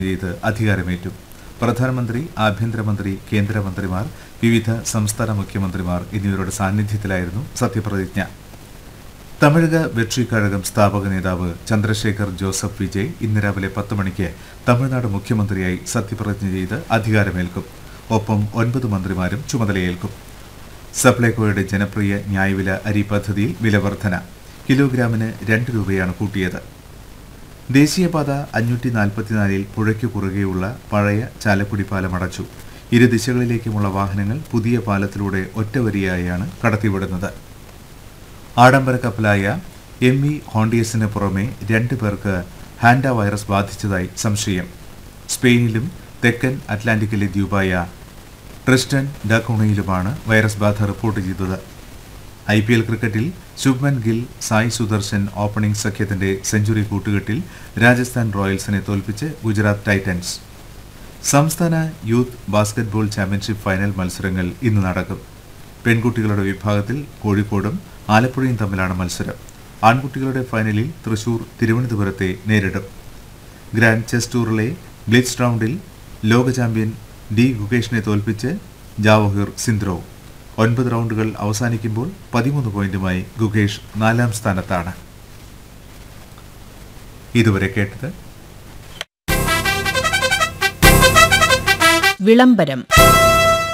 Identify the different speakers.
Speaker 1: ചെയ്ത് അധികാരമേറ്റു പ്രധാനമന്ത്രി ആഭ്യന്തരമന്ത്രി കേന്ദ്രമന്ത്രിമാർ വിവിധ സംസ്ഥാന മുഖ്യമന്ത്രിമാർ എന്നിവരുടെ സാന്നിധ്യത്തിലായിരുന്നു സത്യപ്രതിജ്ഞ തമിഴക വെട്രി കഴകം സ്ഥാപക നേതാവ് ചന്ദ്രശേഖർ ജോസഫ് വിജയ് ഇന്ന് രാവിലെ പത്ത് മണിക്ക് തമിഴ്നാട് മുഖ്യമന്ത്രിയായി സത്യപ്രതിജ്ഞ ചെയ്ത് അധികാരമേൽക്കും ഒപ്പം ഒൻപത് മന്ത്രിമാരും ചുമതലയേൽക്കും സപ്ലൈകോയുടെ ജനപ്രിയ ന്യായവില അരി പദ്ധതിയിൽ വിലവർധന കിലോഗ്രാമിന് രണ്ട് രൂപയാണ് കൂട്ടിയത് ദേശീയപാത അഞ്ഞൂറ്റി നാൽപ്പത്തിനാലിൽ പുഴയ്ക്കു കുറുകെയുള്ള പഴയ ചാലക്കുടി പാലം അടച്ചു ഇരു ദിശകളിലേക്കുമുള്ള വാഹനങ്ങൾ പുതിയ പാലത്തിലൂടെ ഒറ്റവരിയായാണ് കടത്തിവിടുന്നത് ആഡംബര കപ്പലായ എം ഇ ഹോണ്ടിയസിന് പുറമെ രണ്ട് പേർക്ക് ഹാൻഡ വൈറസ് ബാധിച്ചതായി സംശയം സ്പെയിനിലും തെക്കൻ അറ്റ്ലാന്റിക്കിലെ ദ്വീപായ ട്രിസ്റ്റൻ ഡക്കുണയിലുമാണ് വൈറസ് ബാധ റിപ്പോർട്ട് ചെയ്തത് ഐ പി എൽ ക്രിക്കറ്റിൽ ശുഭ്മൻ ഗിൽ സായ് സുദർശൻ ഓപ്പണിംഗ് സഖ്യത്തിന്റെ സെഞ്ചുറി കൂട്ടുകെട്ടിൽ രാജസ്ഥാൻ റോയൽസിനെ തോൽപ്പിച്ച് ഗുജറാത്ത് ടൈറ്റൻസ് സംസ്ഥാന യൂത്ത് ബാസ്കറ്റ്ബോൾ ചാമ്പ്യൻഷിപ്പ് ഫൈനൽ മത്സരങ്ങൾ ഇന്ന് നടക്കും പെൺകുട്ടികളുടെ വിഭാഗത്തിൽ കോഴിക്കോടും ആലപ്പുഴയും തമ്മിലാണ് മത്സരം ആൺകുട്ടികളുടെ ഫൈനലിൽ തൃശൂർ തിരുവനന്തപുരത്തെ നേരിടും ഗ്രാൻഡ് ചെസ് ടൂറിലെ ഗ്ലിറ്റ്സ് റൗണ്ടിൽ ലോക ചാമ്പ്യൻ ഡി ഗുകേഷിനെ തോൽപ്പിച്ച് ജാവഹിർ സിന്ദ്രോ ഒൻപത് റൗണ്ടുകൾ അവസാനിക്കുമ്പോൾ പതിമൂന്ന് പോയിന്റുമായി ഗുകേഷ് നാലാം സ്ഥാനത്താണ് ഇതുവരെ കേട്ടത്
Speaker 2: വിളംബരം